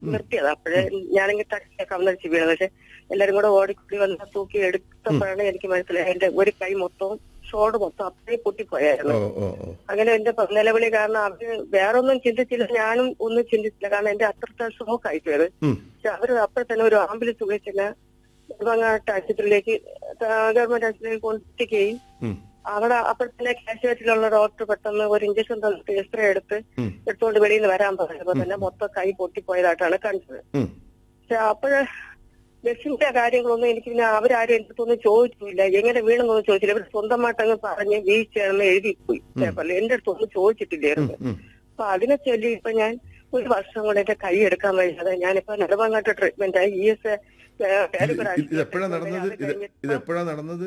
നിർത്തിയത് അപ്പോഴേ ഞാനെങ്കിൽ ടാക്സിയെ കവന്നടിച്ച് വീണത് പക്ഷെ എല്ലാരും കൂടെ ഓടിക്കൂടി വന്ന് തൂക്കി എടുത്തപ്പോഴാണ് എനിക്ക് മനസ്സിലായത് എന്റെ ഒരു കൈ മൊത്തവും ഷോൾഡർ മൊത്തം അത്രയും പൊട്ടിപ്പോയായിരുന്നു ഓ ഓ ഓ അങ്ങനെ എന്റെ പ- നിലവിളി കാരണം അവര് വേറെ ഒന്നും ചിന്തിച്ചില്ല ഞാനും ഒന്നും ചിന്തിച്ചില്ല കാരണം എന്റെ അത്രത്തെ ഷോക്ക് ആയിപ്പോയത് ഉം. പക്ഷെ അവര് അപ്പോൾ തന്നെ ഒരു ആംബുലൻസ് വിളിച്ചില്ല നെടുമങ്ങാട്ട് ആശുപത്രിയിലേക്ക് ഗവൺമെന്റ് ആശുപത്രിയിലേക്ക് കൊണ്ടെത്തിക്കുകയും ഉം. അവിടെ അപ്പോൾ തന്നെ കാഷ്വാലിറ്റിയിലുള്ള ഡോക്ടർ പെട്ടെന്ന് ഒരു ഇഞ്ചക്ഷൻ തന്നിട്ട് എക്സ്റേ എടുത്ത് ഉം. എടുത്തുകൊണ്ട് വെളിയിൽ നിന്ന് വരാൻ പറഞ്ഞപ്പോ തന്നെ മൊത്തം കൈ പൊട്ടിപ്പോയതായിട്ടാണ് കണ്ടത് ഉം. പക്ഷെ അപ്പോഴ് ബസ്സിന്റെ കാര്യങ്ങളൊന്നും എനിക്ക് പിന്നെ അവരാരും എന്റെ അടുത്തൊന്നും ചോദിച്ചില്ല എങ്ങനെ വീണെന്നൊന്നും ചോദിച്ചില്ല ഇവർ സ്വന്തമായിട്ട് അങ്ങ് പറഞ്ഞ് വീഴ്ചയാണെന്ന് എഴുതിപ്പോയി പേപ്പറിൽ എന്റെ അടുത്തൊന്നും ചോദിച്ചിട്ടില്ലായിരുന്നു ഉം. അപ്പൊ അതിനെ ചൊല്ലി ഇപ്പൊ ഞാൻ ഒരു വർഷം കൊണ്ട് എന്റെ കൈ എടുക്കാൻ വയ്യാതെ ഞാനിപ്പോ നെടുമങ്ങാട്ട് ട്രീറ്റ്മെന്റ് ആയി ഇ എസ് ഇത് ഇത് എപ്പോഴാ നടന്നത് ഇത് ഇത് എപ്പോഴാ നടന്നത്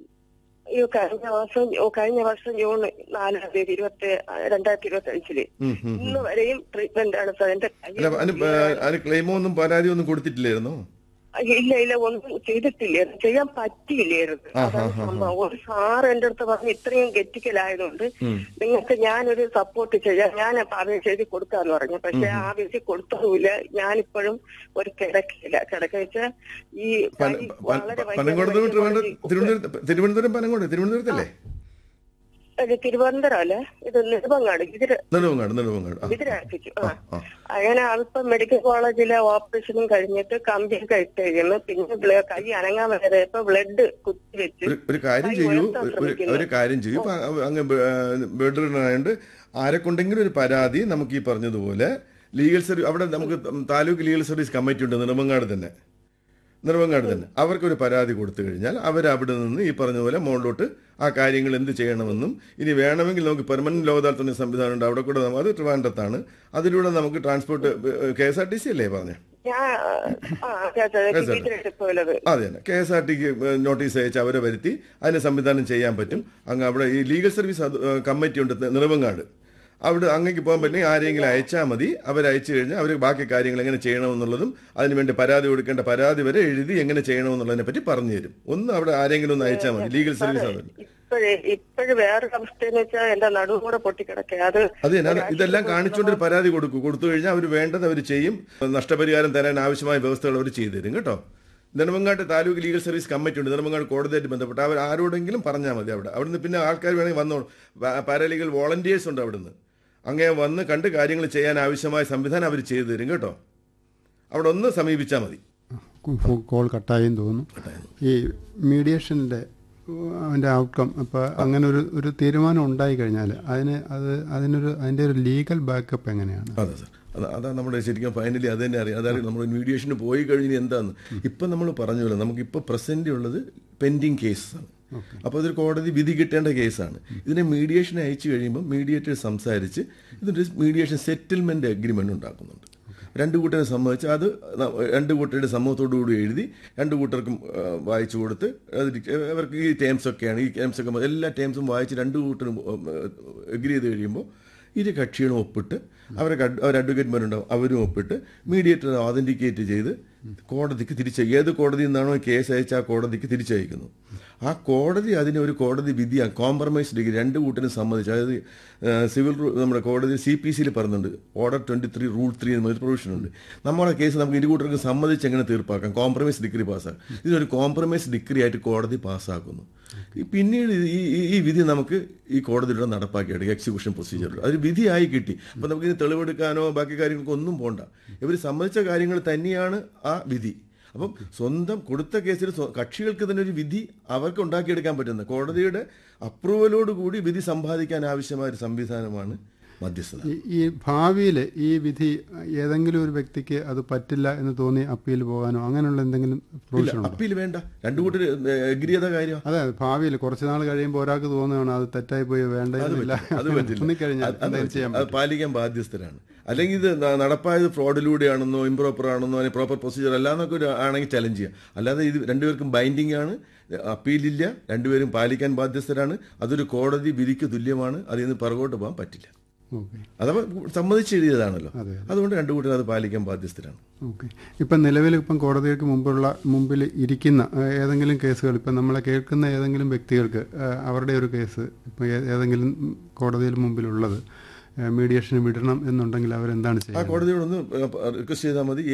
ഈ കഴിഞ്ഞ വർഷം ഓ, കഴിഞ്ഞ വർഷം ജൂൺ നാലാം തീയതി ഇരുപത്തി രണ്ടായിരത്തി ഇരുപത്തി അഞ്ചില് ഉം, ഉം. ഇന്ന് വരെയും ട്രീറ്റ്മെന്റ് ആണ് സാർ എന്റെ കൈ അല്ല അതിന് പ- അതിന് ക്ലെയിമോ ഒന്നും പരാതി ഒന്നും കൊടുത്തിട്ടില്ലായിരുന്നോ ഇല്ല ഇല്ല ഒന്നും ചെയ്തിട്ടില്ലായിരുന്നു ചെയ്യാൻ പറ്റിയില്ലായിരുന്നു ആ, അതാണ് ആ, ആ, സംഭവം ഒരു സാറ് എന്റെ അടുത്ത് പറഞ്ഞ് ഇത്രയും ഗെറ്റിക്കലായതുകൊണ്ട് ഉം. നിങ്ങൾക്ക് ഞാനൊരു സപ്പോർട്ട് ചെയ്യാം ഞാൻ അപ്പൊ അപേക്ഷ എഴുതി കൊടുക്കാന്ന് പറഞ്ഞു പക്ഷെ ആ അപേക്ഷ കൊടുത്തതുമില്ല ഞാനിപ്പോഴും ഒരു കിടക്കില്ല കിടക്ക വെച്ചാൽ ഈ പന- കൈ പ- വളരെ പ- പനങ്കോട് ഭയങ്കര തിരുവനന്തപുരം തിരുവനന്തപുരം തിരുവനന്തപുരം പനങ്കോട് തിരുവനന്തപുരത്തല്ലേ ഇത് തിരുവനന്തപുരം അല്ലേ ഇത് നെടുമങ്ങാട് ഇതിര് നെടുവങ്ങാട് നെടുവങ്ങാട് ആ. ഇതിരാക്കിച്ചു ആ ആ. അങ്ങനെ അതിപ്പോ മെഡിക്കൽ കോളേജിലെ ഓപ്പറേഷനും കഴിഞ്ഞിട്ട് കമ്പിയൊക്കെ ഇട്ടേക്കുന്നു പിന്നെ ബ്ല- കൈ അനങ്ങാൻ വരെ ഇപ്പൊ ബ്ലഡ് കുത്തിവെച്ച് ഒരു ഒരു കാര്യം കൈ ചെയ്യൂ ഉയർത്താൻ ഒരു- ഒരു ശ്രമിക്കുന്നു. ഒരു കാര്യം ചെയ്യൂ ഇപ്പൊ അ- അങ്ങ് ബെഡ്റിനായതുകൊണ്ട് ആരെക്കൊണ്ടെങ്കിലും ഒരു പരാതി നമുക്ക് ഈ പറഞ്ഞതുപോലെ ലീഗൽ സർവീസ് അവിടെ നമുക്ക് താലൂക്ക് ലീഗൽ സർവീസ് കമ്മിറ്റി ഉണ്ട് നെടുമങ്ങാട് തന്നെ നെടുമങ്ങാട് തന്നെ അവർക്കൊരു പരാതി കൊടുത്തു കഴിഞ്ഞാൽ അവർ അവിടെ നിന്ന് ഈ പറഞ്ഞതുപോലെ മുകളിലോട്ട് ആ കാര്യങ്ങൾ എന്ത് ചെയ്യണമെന്നും ഇനി വേണമെങ്കിൽ നമുക്ക് പെർമനന്റ് ലോകതാൽത്തന്നെ സംവിധാനം ഉണ്ട് അവിടെ കൂടെ നമ്മ- അത് ട്രിവാൻഡ്രത്താണ് അതിലൂടെ നമുക്ക് transport K S R T C അല്ലേ പറഞ്ഞേ ഞാൻ ആ ഇതിരെടുപ്പോലത് അതെ തന്നെ കെ എസ് ആർ ടിക്ക് നോട്ടീസ് അയച്ച് അവരെ വരുത്തി അതിന് സംവിധാനം ചെയ്യാൻ പറ്റും അങ്ങ് അവിടെ ഈ ലീഗൽ സർവീസ് അത്, ഏഹ്, കമ്മിറ്റി ഉണ്ട് നെടുമങ്ങാട് അവിടെ അങ്ങേക്ക് പോകാൻ പറ്റില്ലെങ്കിൽ ആരെങ്കിലും അയച്ചാൽ മതി അവരയച്ചു കഴിഞ്ഞാൽ അവർ ബാക്കി കാര്യങ്ങൾ എങ്ങനെ ചെയ്യണമെന്നുള്ളതും അതിനുവേണ്ടി പരാതി കൊടുക്കേണ്ട പരാതി വരെ എഴുതി എങ്ങനെ ചെയ്യണമെന്നുള്ളതിനെ പറ്റി പറഞ്ഞു തരും ഒന്ന് അവിടെ ആരെങ്കിലും ഒന്ന് അയച്ചാൽ മതി ലീഗൽ സർവീസ് അത് ഇപ്പോഴേ ഇപ്പോഴും വേറൊരു അവസ്ഥയെന്ന് വെച്ചാൽ എന്റെ നടുവ് കൂടെ പൊട്ടിക്കിടക്കുക അത് അത് തന്നെ അത് ഇതെല്ലാം കാണിച്ചുകൊണ്ട് ഒരു പരാതി കൊടുക്കും കൊടുത്തു കഴിഞ്ഞാൽ അവർ വേണ്ടത് അവർ ചെയ്യും നഷ്ടപരിഹാരം തരാൻ ആവശ്യമായ വ്യവസ്ഥകൾ അവർ ചെയ്തു തരും കേട്ടോ നെടുമങ്ങാട്ട് താലൂക്ക് ലീഗൽ സർവീസ് കമ്മിറ്റി ഉണ്ട് നെടുമങ്ങാട് കോടതിയായിട്ട് ബന്ധപ്പെട്ട് അവർ ആരോടെങ്കിലും പറഞ്ഞാൽ മതി അവിടെ അവിടുന്ന് പിന്നെ ആൾക്കാർ വേണമെങ്കിൽ വന്നോളും പാ- പാരാലീഗൽ വോളണ്ടിയേഴ്സ് ഉണ്ട് അവിടുന്ന് അങ്ങനെ വന്ന് കണ്ട് കാര്യങ്ങൾ ചെയ്യാൻ ആവശ്യമായ സംവിധാനം അവർ ചെയ്തു തരും കേട്ടോ അവിടെ ഒന്ന് സമീപിച്ചാൽ മതി ഫോ- കോൾ കട്ടായെന്ന് തോന്നുന്നു ഈ മീഡിയേഷൻ്റെ അതിൻ്റെ ഔട്ട്കം അപ്പോൾ അങ്ങനെ ഒരു ഒരു തീരുമാനം ഉണ്ടായി കഴിഞ്ഞാൽ അതിന് അത് അതിനൊരു അതിൻ്റെ ഒരു ലീഗൽ ബാക്കപ്പ് എങ്ങനെയാണ് അതെ സാർ അത് അതാ നമ്മുടെ ശരിക്കും ഫൈനലി അത് തന്നെ അറിയാം അതായത് നമ്മൾ മീഡിയേഷന് പോയി കഴിഞ്ഞ് എന്താന്ന് ഇപ്പം നമ്മൾ പറഞ്ഞല്ലോ നമുക്കിപ്പോൾ പ്രസന്റ് ഉള്ളത് പെൻഡിങ് കേസാണ് അപ്പോൾ അതൊരു കോടതി വിധി കിട്ടേണ്ട കേസാണ് ഇതിനെ മീഡിയേഷൻ അയച്ചു കഴിയുമ്പോൾ മീഡിയേറ്റർ സംസാരിച്ച് ഇതിൻ്റെ മീഡിയേഷൻ സെറ്റിൽമെന്റ് അഗ്രിമെന്റ് ഉണ്ടാക്കുന്നുണ്ട് രണ്ട് കൂട്ടരെ സംബന്ധിച്ച് അത് ന- രണ്ട് കൂട്ടരുടെ സമ്മതത്തോടു കൂടി എഴുതി രണ്ട് കൂട്ടർക്കും ആ, വായിച്ചു കൊടുത്ത് അത് അവർക്ക് ഈ ടേംസ് ഒക്കെയാണ് ഈ ടേംസ് ഒക്കെ എല്ലാ ടേംസും വായിച്ച് രണ്ട് കൂട്ടരും എഗ്രി ചെയ്ത് കഴിയുമ്പോൾ ഇരു കക്ഷികളും ഒപ്പിട്ട് അവരെ അവർ അഡ്വക്കേറ്റ്മാരുണ്ടാവും അവരും ഒപ്പിട്ട് മീഡിയേറ്റർ ഓതന്റിക്കേറ്റ് ചെയ്ത് കോടതിക്ക് തിരിച്ച് ഏത് കോടതിയിൽ നിന്നാണോ കേസ് അയച്ച ആ കോടതിക്ക് തിരിച്ചയക്കുന്നു ആ കോടതി അതിനെ ഒരു കോടതി വിധി കോംപ്രമൈസ് ഡിഗ്രി രണ്ട് കൂട്ടിനും സമ്മതിച്ചു അതായത് ആ, സിവിൽ റൂ- നമ്മുടെ കോടതി സി പി സിയിൽ പറയുന്നുണ്ട് order twenty three rule three എന്നൊരു പ്രൊവിഷൻ ഉണ്ട് നമ്മുടെ കേസ് നമുക്ക് ഇരു കൂട്ടർക്ക് സമ്മതിച്ച് എങ്ങനെ തീർപ്പാക്കാം കോംപ്രമൈസ് ഡിഗ്രി പാസ്സാക്കും ഇതിനൊരു കോംപ്രമൈസ് ഡിഗ്രി ആയിട്ട് കോടതി പാസ്സാക്കുന്നു ഈ പിന്നീട് ഇത് ഈ ഈ- ഈ വിധി നമുക്ക് ഈ കോടതിയിലൂടെ നടപ്പാക്കിയെടുക്കും എക്സിക്യൂഷൻ പ്രൊസീജിയറിൽ അതൊരു വിധിയായി കിട്ടി അപ്പം നമുക്ക് ഇത് തെളിവെടുക്കാനോ ബാക്കി കാര്യങ്ങൾക്കോ ഒന്നും പോണ്ട ഇവർ സമ്മതിച്ച കാര്യങ്ങൾ തന്നെയാണ് ആ വിധി അപ്പം സ്വന്തം കൊടുത്ത കേസിൽ സ്വ- കക്ഷികൾക്ക് തന്നെ ഒരു വിധി അവർക്ക് ഉണ്ടാക്കിയെടുക്കാൻ പറ്റുന്ന കോടതിയുടെ അപ്രൂവലോട് കൂടി വിധി സമ്പാദിക്കാൻ ആവശ്യമായ ഒരു സംവിധാനമാണ് മധ്യസ്ഥത ഈ- ഈ ഭാവിയിൽ ഈ വിധി ഏതെങ്കിലും ഒരു വ്യക്തിക്ക് അത് പറ്റില്ല എന്ന് തോന്നി അപ്പീൽ പോകാനോ അങ്ങനെയുള്ള എന്തെങ്കിലും പ്രൊവിഷൻ ഉണ്ടോ അപ്പീൽ വേണ്ട രണ്ടു കൂട്ടർ എഗ്രി ചെയ്ത കാര്യം അതെ ഭാവിയിൽ കുറച്ച് നാൾ കഴിയുമ്പോൾ ഒരാൾക്ക് തോന്നുകയാണ് അത് തെറ്റായി പോയി വേണ്ടതില്ല അത് പറ്റില്ല തോന്നിക്കഴിഞ്ഞാൽ അത് അത് എന്തെങ്കിലും ചെയ്യാൻ അത് പാലിക്കാൻ ബാധ്യസ്ഥരാണ് അല്ലെങ്കിൽ ഇത് ന- നടപ്പായത് ഫ്രോഡിലൂടെയാണെന്നോ ഇംപ്രോപ്പർ ആണെന്നോ അല്ലെങ്കിൽ പ്രോപ്പർ പ്രൊസീജിയർ അല്ലാന്നൊക്കെ ഒരു ആണെങ്കിൽ ചലഞ്ച് ചെയ്യാം അല്ലാതെ ഇത് രണ്ടുപേർക്കും ബൈൻഡിങ് ആണ് അപ്പീലില്ല രണ്ടുപേരും പാലിക്കാൻ ബാധ്യസ്ഥരാണ് അതൊരു കോടതി വിധിക്ക് തുല്യമാണ് അതിൽ നിന്ന് പുറകോട്ട് പോകാൻ പറ്റില്ല ഓക്കെ അഥവാ സമ്മതിച്ചെഴുതിയതാണല്ലോ അതെ. അതുകൊണ്ട് രണ്ടു കൂട്ടർ അത് പാലിക്കാൻ ബാധ്യസ്ഥരാണ് ഓക്കെ ഇപ്പം നിലവിൽ ഇപ്പം കോടതികൾക്ക് മുമ്പുള്ള മുമ്പിൽ ഇരിക്കുന്ന ഏഹ്, ഏതെങ്കിലും കേസുകൾ ഇപ്പം നമ്മളെ കേൾക്കുന്ന ഏതെങ്കിലും വ്യക്തികൾക്ക് ഏഹ്, അവരുടെ ഒരു കേസ് ഇപ്പം ഏ- ഏതെങ്കിലും കോടതിയിൽ മുമ്പിലുള്ളത് മീഡിയേഷന് വിടണം എന്നുണ്ടെങ്കിൽ അവരെന്താണ് ആ ചെയ്യുന്നത് കോടതിയോടൊന്ന് റിക്വസ്റ്റ് ചെയ്താൽ മതി